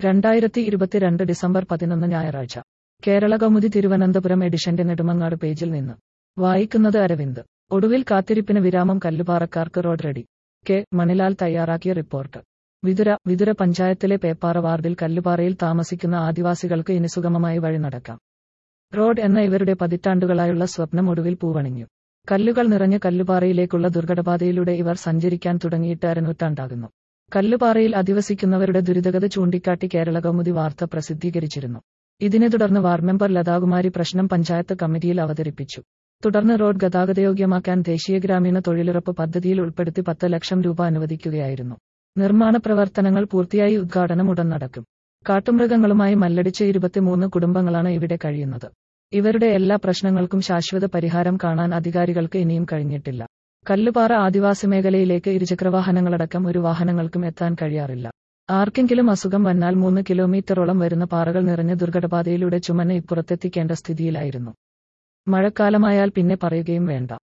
രണ്ടായിരത്തി ഇരുപത്തിരണ്ട് ഡിസംബർ പതിനൊന്ന് ഞായറാഴ്ച കേരള കൗമുദി തിരുവനന്തപുരം എഡിഷന്റെ നെടുമങ്ങാട് പേജിൽ നിന്ന് വായിക്കുന്നത് അരവിന്ദ് ഒടുവിൽ കാത്തിരിപ്പിന് വിരാമം കല്ലുപാറക്കാർക്ക് റോഡ് റെഡി കെ മണിലാൽ തയ്യാറാക്കിയ റിപ്പോർട്ട് വിതുര വിതുര പഞ്ചായത്തിലെ പേപ്പാറ വാർഡിൽ കല്ലുപാറയിൽ താമസിക്കുന്ന ആദിവാസികൾക്ക് ഇനി സുഗമമായി വഴി നടക്കാം റോഡ് എന്ന ഇവരുടെ പതിറ്റാണ്ടുകളായുള്ള സ്വപ്നം ഒടുവിൽ പൂവണിഞ്ഞു കല്ലുകൾ നിറഞ്ഞ കല്ലുപാറയിലേക്കുള്ള ദുർഘടപാതയിലൂടെ ഇവർ സഞ്ചരിക്കാൻ തുടങ്ങിയിട്ട് അരനൂറ്റാണ്ടാകുന്നു കല്ലുപാറയിൽ അധിവസിക്കുന്നവരുടെ ദുരിതകഥ ചൂണ്ടിക്കാട്ടി കേരള കൗമുദി വാർത്ത പ്രസിദ്ധീകരിച്ചിരുന്നു ഇതിനെ തുടർന്ന് വാർഡ് മെമ്പർ ലതാകുമാരി പ്രശ്നം പഞ്ചായത്ത് കമ്മിറ്റിയിൽ അവതരിപ്പിച്ചു തുടർന്ന് റോഡ് ഗതാഗതയോഗ്യമാക്കാൻ ദേശീയ ഗ്രാമീണ തൊഴിലുറപ്പ് പദ്ധതിയിൽ ഉൾപ്പെടുത്തി പത്ത് ലക്ഷം രൂപ അനുവദിക്കുകയായിരുന്നു നിർമ്മാണ പ്രവർത്തനങ്ങൾ പൂർത്തിയായി ഉദ്ഘാടനം ഉടൻ നടക്കും കാട്ടുമൃഗങ്ങളുമായി മല്ലടിച്ച ഇരുപത്തിമൂന്ന് കുടുംബങ്ങളാണ് ഇവിടെ കഴിയുന്നത് ഇവരുടെ എല്ലാ പ്രശ്നങ്ങൾക്കും ശാശ്വത പരിഹാരം കാണാൻ അധികാരികൾക്ക് ഇനിയും കഴിഞ്ഞിട്ടില്ല കല്ലുപാറ ആദിവാസി മേഖലയിലേക്ക് ഇരുചക്രവാഹനങ്ങളടക്കം ഒരു വാഹനങ്ങൾക്കും എത്താൻ കഴിയാറില്ല ആർക്കെങ്കിലും അസുഖം വന്നാൽ മൂന്ന് കിലോമീറ്ററോളം വരുന്ന പാറകൾ നിറഞ്ഞ ദുർഘടപാതയിലൂടെ ചുമന്ന് ഇപ്പുറത്തെത്തിക്കേണ്ട സ്ഥിതിയിലായിരുന്നു മഴക്കാലമായാൽ പിന്നെ പറയുകയും വേണ്ട